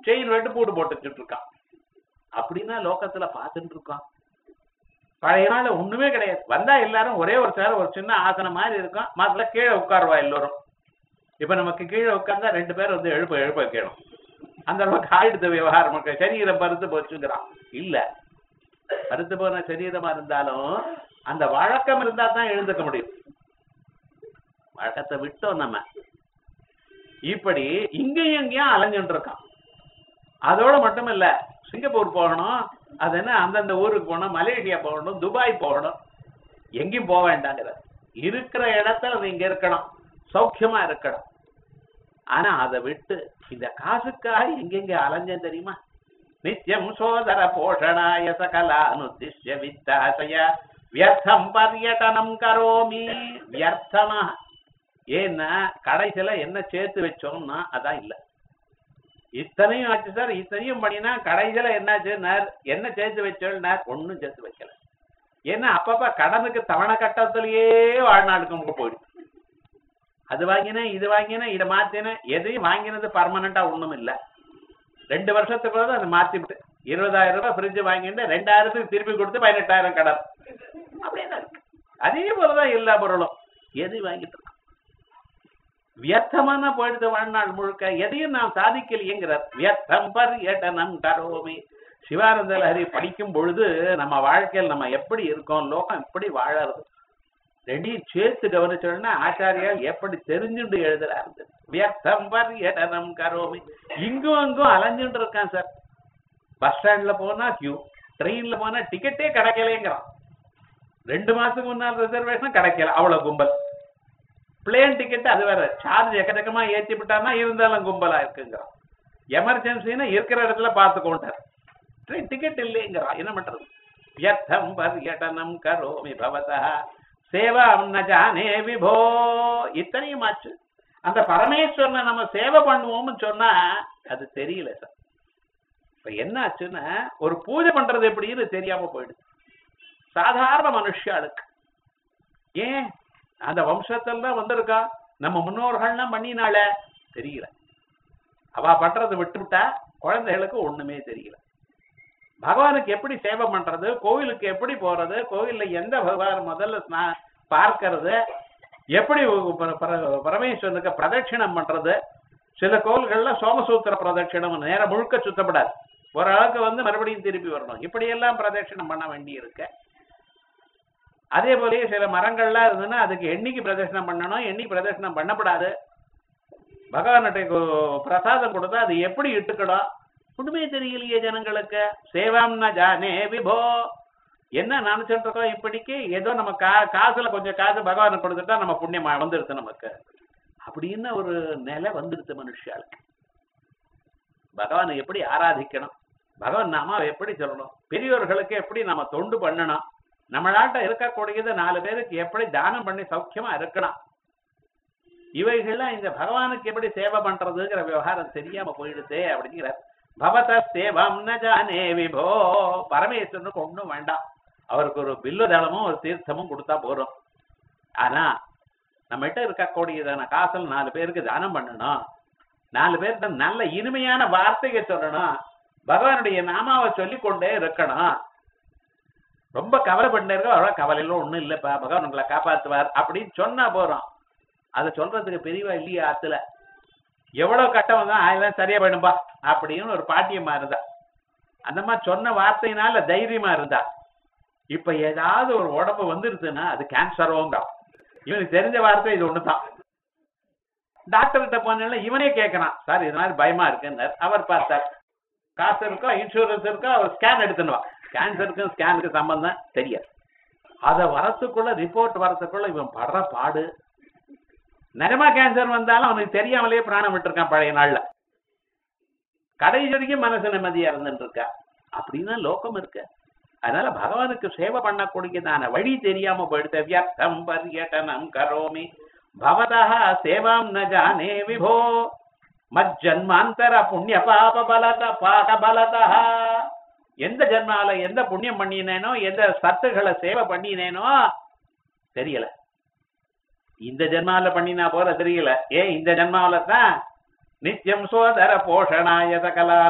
Chain வெட்டு பூட்டு போட்டுக்கிட்டு இருக்கான் அப்படின்னா லோகத்துல பார்த்துட்டு இருக்கான் பழைய நாள் ஒண்ணுமே கிடையாது வந்தா எல்லாரும் ஒரே ஒரு சேர் ஒரு சின்ன ஆசனம் மாதிரி இருக்கும் மதுல கீழே உட்காருவா எல்லோரும் இப்ப நமக்கு கீழே உட்கார்ந்தா ரெண்டு பேர் வந்து எழுப்ப எழுப்ப வைக்கணும் அந்த அளவுக்கு ஆயிடுத்த விவகாரம் இருக்கு. சரீரம் பருத்து போச்சுங்கிறான் இல்ல பருத்து போன சரீரமா இருந்தாலும் அந்த வழக்கம் இருந்தா தான் எழுந்துக்க முடியும் வழக்கத்தை விட்டோம் நம்ம இப்படி இங்கேயும் எங்கேயும் அலைஞ்சுட்டு இருக்கான் அதோட மட்டும் இல்ல சிங்கப்பூர் போகணும் அது என்ன அந்தந்த ஊருக்கு போகணும் மலேசியா போகணும் துபாய் போகணும் எங்கேயும் போக வேண்டாங்கிற இருக்கிற இடத்துல நீங்க இருக்கணும் சௌக்கியமா இருக்கணும் ஆனா அதை விட்டு இந்த காசுக்காக எங்கெங்க அலைஞ்சேன் தெரியுமா நித்தியம் சோதர போஷணாய சகலா அனுதிஷ்ய வித்தாசய வியர்த்தம் பர்யட்டனம் கரோமி வியர்த்தமா ஏன்னா கடைசியில என்ன சேர்த்து வச்சோம்னா அதான் இல்ல இத்தனையும் ஆச்சு சார் இத்தனையும் பண்ணினா கடைசியில என்னாச்சு என்ன சேர்த்து வச்சோம்னார் ஒண்ணும் சேர்த்து வைக்கல ஏன்னா அப்பப்ப கடனுக்கு தவணை கட்டத்திலேயே வாழ்நாளுக்கு நமக்கு போயிடுச்சு அது வாங்கினேன் இது வாங்கினேன் இதை மாத்தினேன் எதையும் வாங்கினது பர்மனண்டா ஒண்ணும் இல்ல ரெண்டு வருஷத்துக்குள்ள அதை மாத்தி விட்டு இருபதாயிரம் ரூபாய் ஃப்ரிட்ஜ் வாங்கிட்டு ரெண்டாயிரத்துக்கு திருப்பி கொடுத்து பதினெட்டாயிரம் கடன் அப்படியே தான் இருக்கு அதே போலதான் எல்லா பொருளும் எது வாங்கிட்டு இருக்கோம் வியர்த்தமான போயிடுது வாழ்நாள் முழுக்க எதையும் நாம் சாதிக்கலையேங்கிறார் வியர்த்தம் பர்யடனம் கரோமி சிவானந்த லஹரி படிக்கும் பொழுது நம்ம வாழ்க்கையில் நம்ம எப்படி இருக்கோம் லோகம் எப்படி வாழறது ரெண்டையும் சேர்த்து கவனிச்சோம்னா ஆச்சாரியால் எப்படி தெரிஞ்சுட்டு எழுதுறாரு வியர்த்தம் பர்யடனம் கரோமி இங்கும் அங்கும் அலைஞ்சுட்டு இருக்கான் சார் பஸ் ஸ்டாண்ட்ல போனா கியூ ட்ரெயின்ல போனா டிக்கெட்டே கிடைக்கலேங்கிறான் ரெண்டு மாசத்துக்கு முன்னால் ரிசர்வேஷன் கிடைக்கல அவ்வளவு கும்பல் பிளேன் டிக்கெட் அது வேற சார்ஜ் எக்கச்சக்கமா ஏத்தி விட்டானா இருந்தாலும் கும்பலா இருக்குங்கிறான் எமர்ஜென்சின்னு இருக்கிற இடத்துல பார்த்துக்கோண்டார் ட்ரெயின் டிக்கெட் இல்லைங்கிறான் என்ன பண்றது வியர்த்தம் பர்யடனம் கரோமி பவதா சேவாம் ந ஜானே விபோ இத்தனையும் ஆச்சு அந்த பரமேஸ்வரனை நம்ம சேவை பண்ணுவோம்னு சொன்னா அது தெரியல சார் இப்ப என்ன ஆச்சுன்னா ஒரு பூஜை பண்றது எப்படின்னு தெரியாம போயிடுது சாதாரண மனுஷாளுக்கு ஏன் அந்த வம்சத்துல வந்திருக்கா நம்ம முன்னோர்கள்லாம் பண்ணினால தெரியல அவ பண்றதை விட்டுவிட்டா குழந்தைகளுக்கு ஒண்ணுமே தெரியல பகவானுக்கு எப்படி சேவை பண்றது கோவிலுக்கு எப்படி போறது கோவில்ல எந்த பகவான் முதல்ல ஸ்நா- பார்க்கறது எப்படி பர- பர- பரமேஸ்வரனுக்கு பிரதட்சிணம் பண்றது சில கோவில்கள்ல சோமசூத்திர பிரதட்சிணம் நேரம் முழுக்க சுத்தப்படாது ஓரளவுக்கு வந்து மறுபடியும் திருப்பி வரணும் இப்படி எல்லாம் பிரதட்சிணம் பண்ண வேண்டி இருக்கு அதே போலயே சில மரங்கள்லாம் இருந்ததுன்னா அதுக்கு எண்ணிக்கை பிரதட்சணம் பண்ணணும் எண்ணிக்கை பிரதட்சணம் பண்ணப்படாது பகவான்கிட்ட கு- பிரசாதம் கொடுத்தா அது எப்படி இட்டுக்கணும் ஒண்ணுமே தெரியலையே ஜனங்களுக்கு சேவாம்னா ஜானே விபோ என்ன நினைச்சிட்டு இருக்கோம் இப்படிக்கு ஏதோ நம்ம கா காசுல கொஞ்சம் காசு பகவானுக்கு கொடுத்துட்டா நம்ம புண்ணியம் வந்துடுது நமக்கு அப்படின்னு ஒரு நிலை வந்துடுது மனுஷாளுக்கு பகவானை எப்படி ஆராதிக்கணும் பகவான் நாம எப்படி சொல்லணும் பெரியோர்களுக்கு எப்படி நம்ம தொண்டு பண்ணணும் நம்மளாட்ட இருக்கக்கூடியது நாலு பேருக்கு எப்படி தானம் பண்ணி சௌக்கியமா இருக்கணும் இவைகள்லாம் இந்த பகவானுக்கு எப்படி சேவை பண்றதுங்கிற விவகாரம் தெரியாம போயிடுதே அப்படிங்கிற பவத சேவம் ந ஜானே விபோ பரமேஸ்வரனுக்கு ஒண்ணும் வேண்டாம் அவருக்கு ஒரு பில்லு தளமும் ஒரு தீர்த்தமும் கொடுத்தா போறோம் ஆனா நம்ம கிட்ட இருக்கக்கூடியதான காசல் நாலு பேருக்கு தானம் பண்ணணும் நாலு பேர்கிட்ட நல்ல இனிமையான வார்த்தையை சொல்லணும் பகவானுடைய நாமாவை சொல்லிக் கொண்டே இருக்கணும் ரொம்ப கவலை பண்ணிருக்க இருக்கோம் அவ்வளோ கவலையில ஒண்ணும் இல்லப்பா பகவான் உங்களை காப்பாத்துவார் அப்படின்னு சொன்னா போறோம் அதை சொல்றதுக்கு பெரியவா இல்லையா ஆத்துல எவ்வளவு கட்டம் தான் ஆயிரம் சரியா போயிடும்பா அப்படின்னு ஒரு பாட்டியம்மா இருந்தா அந்த மாதிரி சொன்ன வார்த்தையினால தைரியமா இருந்தா இப்ப ஏதாவது ஒரு உடம்பு வந்துருச்சுன்னா அது கேன்சரோங்க இவனுக்கு தெரிஞ்ச வார்த்தை இது ஒண்ணுதான் டாக்டர்கிட்ட போனால இவனே கேட்கறான் சார் இது மாதிரி பயமா இருக்குன்னார் அவர் பார்த்தார் காசு இருக்கோ இன்சூரன்ஸ் இருக்கோ அவர் ஸ்கேன் எடுத்துனுவா கேன்சருக்கும் ஸ்கேனுக்கு சம்பந்தம் தெரியாது அத வரத்துக்குள்ள ரிப்போர்ட் வரத்துக்குள்ள இவன் படுற பாடு நிஜமா கேன்சர் வந்தாலும் அவனுக்கு தெரியாமலே பிராணம் விட்டுருக்கான் பழைய நாள்ல கடைசி வரைக்கும் மனசு நிம்மதியா இருந்துட்டு இருக்கா அப்படின்னா லோகம் இருக்கு அதனால பகவானுக்கு சேவை பண்ணக்கூடியதான வழி தெரியாம போயிடுத்த வியர்த்தம் பர்யட்டனம் கரோமி பவதா சேவாம் ந ஜானே விபோ மஜ்ஜன்மாந்தர புண்ணிய பாப பலத பாக பலதா எந்த ஜென்மால எந்த புண்ணியம் பண்ணினேனோ எந்த சத்துக்களை சேவை பண்ணினேனோ தெரியல இந்த ஜென்மால பண்ணினா போல தெரியல ஏன் இந்த ஜென்மாவில தான் நித்தியம் சோதர போஷணாய சகலா